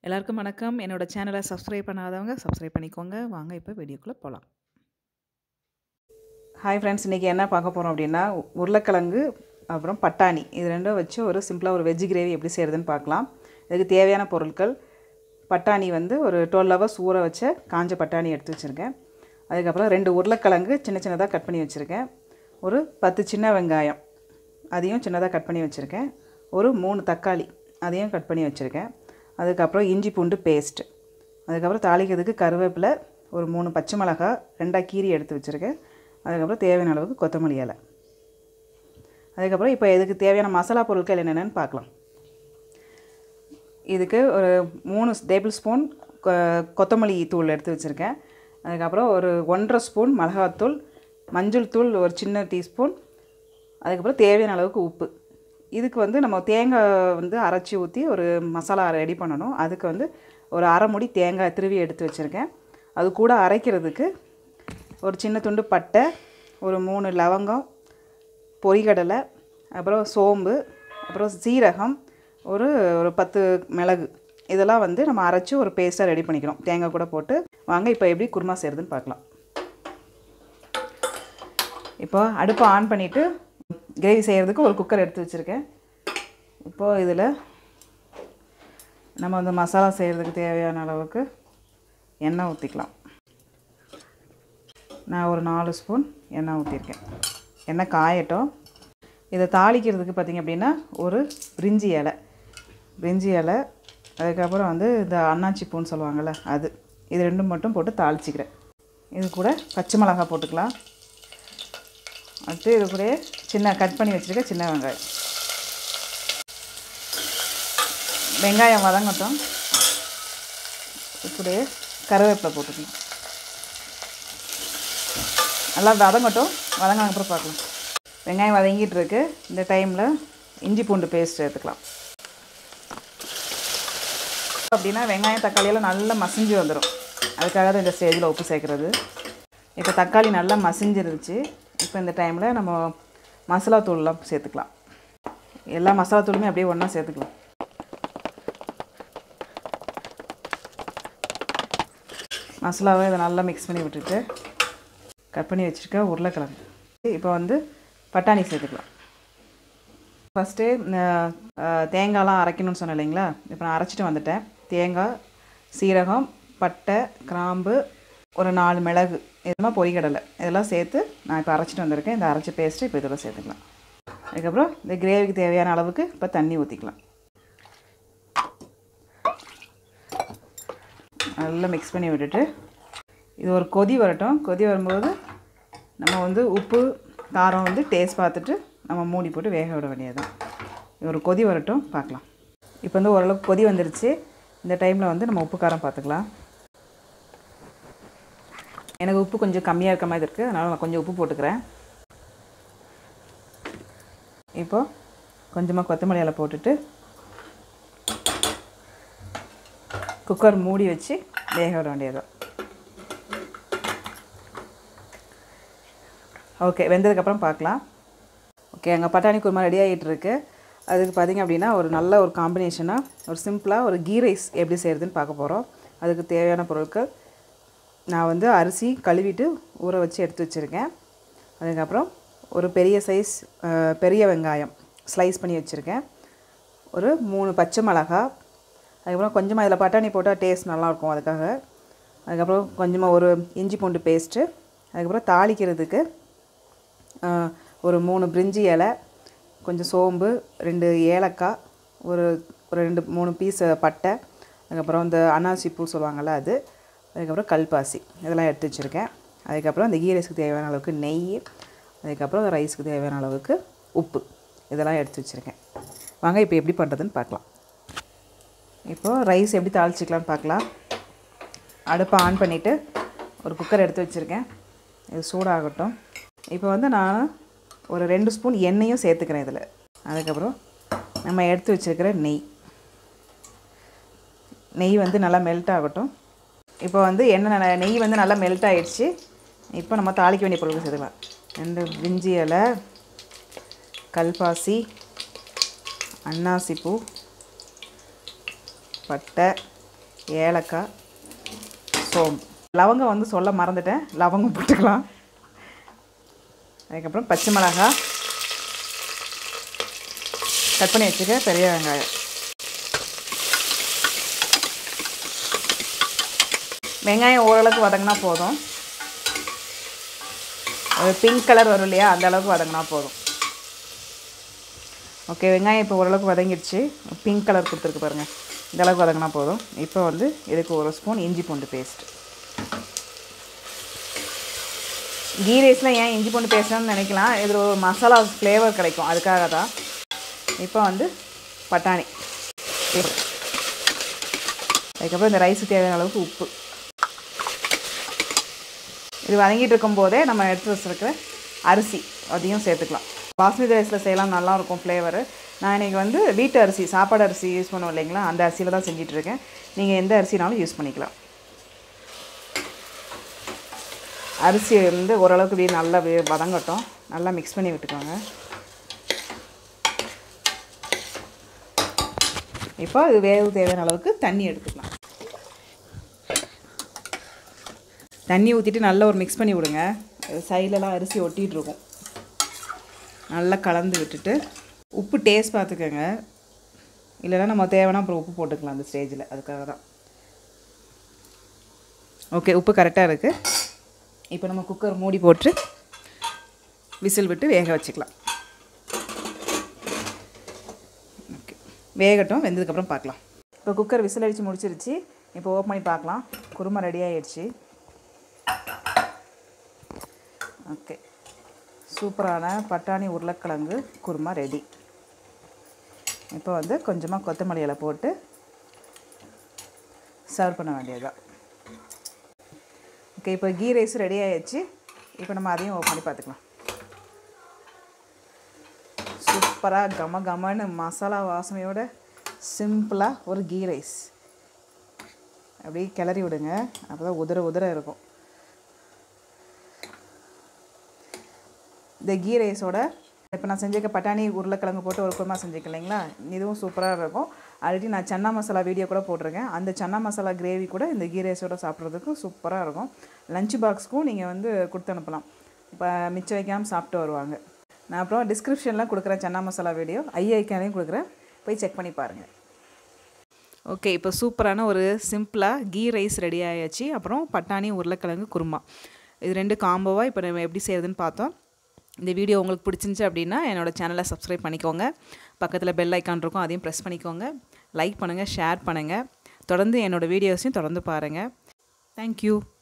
எல்லாருக்கும் வணக்கம் என்னோட சேனலை சப்ஸ்கிரைப் பண்ணாதவங்க சப்ஸ்கிரைப் பண்ணிக்கோங்க வாங்க இப்போ வீடியோக்குள்ளே போகலாம் ஹாய் ஃப்ரெண்ட்ஸ் இன்றைக்கி என்ன பார்க்க போகிறோம் அப்படின்னா உ- உருளைக்கிழங்கு அப்புறம் பட்டாணி இது ரெண்டும் வச்சு ஒரு சிம்பிளாக ஒரு வெஜ் கிரேவி எப்படி செய்கிறதுன்னு பார்க்கலாம் இதுக்கு தேவையான பொருட்கள் பட்டாணி வந்து ஒரு டுவெல் ஹவர்ஸ் ஊற வச்ச காஞ்ச பட்டாணி எடுத்து வச்சுருக்கேன் அதுக்கப்புறம் ரெண்டு உருளைக்கிழங்கு சின்ன சின்னதாக கட் பண்ணி வச்சுருக்கேன் ஒரு பத்து சின்ன வெங்காயம் அதையும் சின்னதாக கட் பண்ணி வச்சுருக்கேன் ஒரு மூணு தக்காளி அதையும் கட் பண்ணி வச்சுருக்கேன் அதுக்கப்புறம் இஞ்சி பூண்டு பேஸ்ட் அதுக்கப்புறம் தாளிக்கிறதுக்கு கருவேப்பிலை ஒரு மூணு பச்சை மிளகாய் ரெண்டாக கீரி எடுத்து வச்சுருக்கேன் அதுக்கப்புறம் தேவையான அளவுக்கு கொத்தமல்லி இலை அதுக்கப்புறம் இப்போ இதுக்கு தேவையான மசாலா பொருட்கள் என்னென்னு பார்க்கலாம் இதுக்கு ஒரு மூணு டேபிள் ஸ்பூன் கொ- கொத்தமல்லி தூள் எடுத்து வச்சுருக்கேன் அதுக்கப்புறம் ஒரு ஒன்றரை ஸ்பூன் மிளகாத்தூள் மஞ்சள் தூள் ஒரு சின்ன டீஸ்பூன் அதுக்கப்புறம் தேவையான அளவுக்கு உப்பு இதுக்கு வந்து நம்ம தேங்காய் வந்து அரைச்சி ஊற்றி ஒரு மசாலா ரெடி பண்ணணும் அதுக்கு வந்து ஒரு அரை முடி தேங்காய் திருவி எடுத்து வச்சுருக்கேன் அது கூட அரைக்கிறதுக்கு ஒரு சின்ன துண்டு பட்டை ஒரு மூணு லவங்கம் பொரிகடலை அப்புறம் சோம்பு அப்புறம் சீரகம் ஒரு ஒரு பத்து மிளகு இதெல்லாம் வந்து நம்ம அரைச்சி ஒரு பேஸ்ட்டாக ரெடி பண்ணிக்கிறோம் தேங்காய் கூட போட்டு வாங்க இப்போ எப்படி குருமா செய்கிறதுன்னு பார்க்கலாம் இப்போ அடுப்பை ஆன் பண்ணிவிட்டு கிரேவி செய்கிறதுக்கு ஒரு குக்கர் எடுத்து வச்சுருக்கேன் இப்போது இதில் நம்ம வந்து மசாலா செய்கிறதுக்கு தேவையான அளவுக்கு எண்ணெய் ஊற்றிக்கலாம் நான் ஒரு நாலு ஸ்பூன் எண்ணெய் ஊற்றிருக்கேன் எண்ணெய் காயட்டும் இதை தாளிக்கிறதுக்கு பார்த்திங்க அப்படின்னா ஒரு பிரிஞ்சி இலை பிரிஞ்சி இலை அதுக்கப்புறம் வந்து இந்த அன்னாச்சி பூன்னு சொல்லுவாங்கள்ல அது இது ரெண்டும் மட்டும் போட்டு தாளிச்சிக்கிறேன் இது கூட பச்சை மிளகாய் போட்டுக்கலாம் அடுத்து இது கூட சின்ன கட் பண்ணி வச்சுருக்க சின்ன வெங்காயம் வெங்காயம் வதங்கட்டும் இப்படியே கருவேப்பிலை போட்டுக்கலாம் நல்லா வதங்கட்டும் வதங்கின அப்புறம் பார்க்கலாம் வெங்காயம் வதங்கிட்டு இருக்கு இந்த டைமில் இஞ்சி பூண்டு பேஸ்ட் எடுத்துக்கலாம் அப்படின்னா வெங்காயம் தக்காளியெல்லாம் நல்லா மசிஞ்சு வந்துடும் அதுக்காக தான் இந்த ஸ்டேஜில் உப்பு சேர்க்குறது இப்போ தக்காளி நல்லா மசிஞ்சிருச்சு இப்போ இந்த டைமில் நம்ம மசாலா தூள்லாம் சேர்த்துக்கலாம் எல்லா மசாலா தூளுமே அப்படியே ஒன்றா சேர்த்துக்கலாம் மசாலாவை இதை நல்லா மிக்ஸ் பண்ணி விட்டுட்டு கட் பண்ணி வச்சுருக்க உருளைக்கிழங்கு இப்போ வந்து பட்டாணி சேர்த்துக்கலாம் ஃபஸ்ட்டு தேங்காய்லாம் அரைக்கணும்னு சொன்னேன் இல்லைங்களா இப்போ நான் அரைச்சிட்டு வந்துட்டேன் தேங்காய் சீரகம் பட்டை கிராம்பு ஒரு நாலு மிளகு இதெல்லாம் பொரிகடலை இதெல்லாம் சேர்த்து நான் இப்போ அரைச்சிட்டு வந்திருக்கேன் இந்த அரைச்ச பேஸ்ட்டு இப்போ இதெல்லாம் சேர்த்துக்கலாம் அதுக்கப்புறம் இந்த கிரேவிக்கு தேவையான அளவுக்கு இப்போ தண்ணி ஊற்றிக்கலாம் நல்லா மிக்ஸ் பண்ணி விட்டுட்டு இது ஒரு கொதி வரட்டும் கொதி வரும்போது நம்ம வந்து உப்பு காரம் வந்து டேஸ்ட் பார்த்துட்டு நம்ம மூடி போட்டு வேக விட வேண்டியதுதான் இது ஒரு கொதி வரட்டும் பார்க்கலாம் இப்போ வந்து ஓரளவுக்கு கொதி வந்துருச்சு இந்த டைமில் வந்து நம்ம உப்பு காரம் பார்த்துக்கலாம் எனக்கு உப்பு கொஞ்சம் கம்மியாக இருக்க மாதிரி இருக்குது அதனால் நான் கொஞ்சம் உப்பு போட்டுக்கிறேன் இப்போது கொஞ்சமாக கொத்தமல்லி இலை போட்டுட்டு குக்கர் மூடி வச்சு வேக விட வேண்டியதுதான் ஓகே வெந்ததுக்கப்புறம் பார்க்கலாம் ஓகே எங்கள் பட்டாணி குருமா ரெடி ஆகிட்டு இருக்கு அதுக்கு பார்த்திங்க அப்படின்னா ஒரு நல்ல ஒரு காம்பினேஷனாக ஒரு சிம்பிளாக ஒரு கீ ரைஸ் எப்படி செய்கிறதுன்னு பார்க்க போகிறோம் அதுக்கு தேவையான பொருட்கள் நான் வந்து அரிசி கழுவிட்டு ஊற வச்சு எடுத்து வச்சுருக்கேன் அதுக்கப்புறம் ஒரு பெரிய சைஸ் அஹ், பெரிய வெங்காயம் ஸ்லைஸ் பண்ணி வச்சுருக்கேன் ஒரு மூணு பச்சை மிளகா அதுக்கப்புறம் கொஞ்சமாக இதில் பட்டாணி போட்டால் டேஸ்ட் நல்லாயிருக்கும் அதுக்காக அதுக்கப்புறம் கொஞ்சமாக ஒரு இஞ்சி பூண்டு பேஸ்ட்டு அதுக்கப்புறம் தாளிக்கிறதுக்கு ஆஹ், ஒரு மூணு பிரிஞ்சி இலை கொஞ்சம் சோம்பு ரெண்டு ஏலக்காய் ஒரு ஒரு ரெண்டு மூணு பீஸ் பட்டை அதுக்கப்புறம் இந்த அன்னாசி பூ சொல்லுவாங்கள்ல அது அதுக்கப்புறம் கல்பாசி இதெல்லாம் எடுத்து வச்சுருக்கேன் அதுக்கப்புறம் இந்த கீ ரைஸ்க்கு தேவையான அளவுக்கு நெய் அதுக்கப்புறம் ரைஸ்க்கு தேவையான அளவுக்கு உப்பு இதெல்லாம் எடுத்து வச்சுருக்கேன் வாங்க இப்போ எப்படி பண்ணுறதுன்னு பார்க்கலாம் இப்போது ரைஸ் எப்படி தாளிச்சிக்கலாம்னு பார்க்கலாம் அடுப்பை ஆன் பண்ணிவிட்டு ஒரு குக்கர் எடுத்து வச்சுருக்கேன் இது சூடாகட்டும் இப்போ வந்து நான் ஒரு ரெண்டு ஸ்பூன் எண்ணெயும் சேர்த்துக்கிறேன் இதில் அதுக்கப்புறம் நம்ம எடுத்து வச்சுருக்கிற நெய் நெய் வந்து நல்லா மெல்ட் ஆகட்டும் இப்போ வந்து எண்ணெய் நல்லா- நெய் வந்து நல்லா மெல்ட் ஆயிடுச்சு இப்போ நம்ம தாளிக்க வேண்டிய பொருட்கள் சேர்த்துக்கலாம் ரெண்டு பிரிஞ்சி இலை கல்பாசி அன்னாசி பூ பட்டை ஏலக்காய் சோம்பு லவங்கம் வந்து சொல்ல மறந்துட்டேன் லவங்கம் போட்டுக்கலாம் அதுக்கப்புறம் பச்சை மிளகாய் கட் பண்ணி வச்சுக்க பெரிய வெங்காயம் வெங்காயம் ஓரளவுக்கு வதங்கினா போதும் ஒரு பிங்க் கலர் வரும் இல்லையா அந்த அளவுக்கு வதங்கினா போதும் ஓகே வெங்காயம் இப்போ ஓரளவுக்கு வதங்கிடுச்சு பிங்க் கலர் கொடுத்துருக்கு பாருங்கள் இந்த அளவுக்கு வதங்கினா போதும் இப்போ வந்து இதுக்கு ஒரு ஸ்பூன் இஞ்சி பூண்டு பேஸ்ட் கீ ரைஸில் ஏன் இஞ்சி பூண்டு பேஸ்ட்னு நினைக்கலாம் இதில் ஒரு மசாலா ஃப்ளேவர் கிடைக்கும் அதுக்காக தான் இப்போ வந்து பட்டாணி அதுக்கப்புறம் இந்த ரைஸுக்கு தேவையான அளவுக்கு உப்பு இது வதங்கிட்டு இருக்கும்போதே நம்ம எடுத்து வச்சுருக்கிற அரிசி அதையும் சேர்த்துக்கலாம் பாஸ்மதி ரைஸில் செய்யலாம் நல்லாயிருக்கும் ஃப்ளேவரு நான் இன்றைக்கி வந்து வீட்டு அரிசி சாப்பாடு அரிசி யூஸ் பண்ணுவோம் இல்லைங்களா அந்த அரிசியில் தான் செஞ்சிட்ருக்கேன் நீங்கள் எந்த அரிசினாலும் யூஸ் பண்ணிக்கலாம் அரிசி வந்து ஓரளவுக்கு இப்படி நல்லா வே- வதங்கட்டும் நல்லா மிக்ஸ் பண்ணி விட்டுக்கோங்க இப்போ இது வேக தேவையான அளவுக்கு தண்ணி எடுத்துக்கலாம் தண்ணி ஊற்றிட்டு நல்லா ஒரு மிக்ஸ் பண்ணி விடுங்க சைட்லலாம் அரிசி ஒட்டிகிட்டு இருக்கும் நல்லா கலந்து விட்டுட்டு உப்பு டேஸ்ட் பார்த்துக்கோங்க இல்லைன்னா நம்ம தேவைன்னா அப்புறம் உப்பு போட்டுக்கலாம் அந்த ஸ்டேஜில் அதுக்காக தான் ஓகே உப்பு கரெக்டாக இருக்குது இப்போ நம்ம குக்கர் மூடி போட்டு விசில் விட்டு வேக வச்சுக்கலாம் ஓகே வேகட்டும் வெந்ததுக்கப்புறம் பார்க்கலாம் இப்போ குக்கர் விசில் அடித்து முடிச்சிருச்சு இப்போ ஓப்பன் பண்ணி பார்க்கலாம் குருமா ரெடி ஆயிடுச்சு ஓகே சூப்பரான பட்டாணி உருளைக்கிழங்கு குருமா ரெடி இப்போ வந்து கொஞ்சமாக கொத்தமல்லி இலை போட்டு சர்வ் பண்ண வேண்டியதுதான் ஓகே இப்போ கீ ரைஸ் ரெடி ஆயிடுச்சு இப்போ நம்ம அதையும் ஓப்பன் பண்ணி பார்த்துக்கலாம் சூப்பராக கம கமன்னு மசாலா வாசனையோட சிம்பிளாக ஒரு கீ ரைஸ் அப்படியே கிளறி விடுங்க அப்போ தான் உதிர உதிர இருக்கும் இந்த கீ ரைஸோட இப்போ நான் செஞ்சிருக்க பட்டாணி உருளைக்கிழங்கு போட்டு ஒரு குருமா செஞ்சுருக்கேன் இல்லைங்களா இதுவும் சூப்பராக இருக்கும் ஆல்ரெடி நான் சன்னா மசாலா வீடியோ கூட போட்டிருக்கேன் அந்த சன்னா மசாலா கிரேவி கூட இந்த கீ ரைஸோட சாப்பிட்றதுக்கு சூப்பராக இருக்கும் லஞ்ச் பாக்ஸ்க்கும் நீங்கள் வந்து கொடுத்து அனுப்பலாம் இப்போ மிச்சம் வைக்காமல் சாப்பிட்டு வருவாங்க நான் அப்புறம் டிஸ்கிரிப்ஷனில் கொடுக்குறேன் சன்னா மசாலா வீடியோ ஐஐக்கானையும் கொடுக்குறேன் போய் செக் பண்ணி பாருங்கள் ஓகே இப்போ சூப்பரான ஒரு சிம்பிளாக கீ ரைஸ் ரெடி ஆயாச்சு அப்புறம் பட்டாணி உருளைக்கிழங்கு குருமா இது ரெண்டு காம்போவாக இப்போ நம்ம எப்படி செய்யறதுன்னு பார்த்தோம் இந்த வீடியோ உங்களுக்கு பிடிச்சிருந்துச்சு அப்படின்னா என்னோடய சேனலை சப்ஸ்கிரைப் பண்ணிக்கோங்க பக்கத்தில் பெல் ஐக்கான் இருக்கும் அதையும் ப்ரெஸ் பண்ணிக்கோங்க லைக் பண்ணுங்கள் ஷேர் பண்ணுங்கள் தொடர்ந்து என்னோடய வீடியோஸையும் தொடர்ந்து பாருங்கள் தேங்க்யூ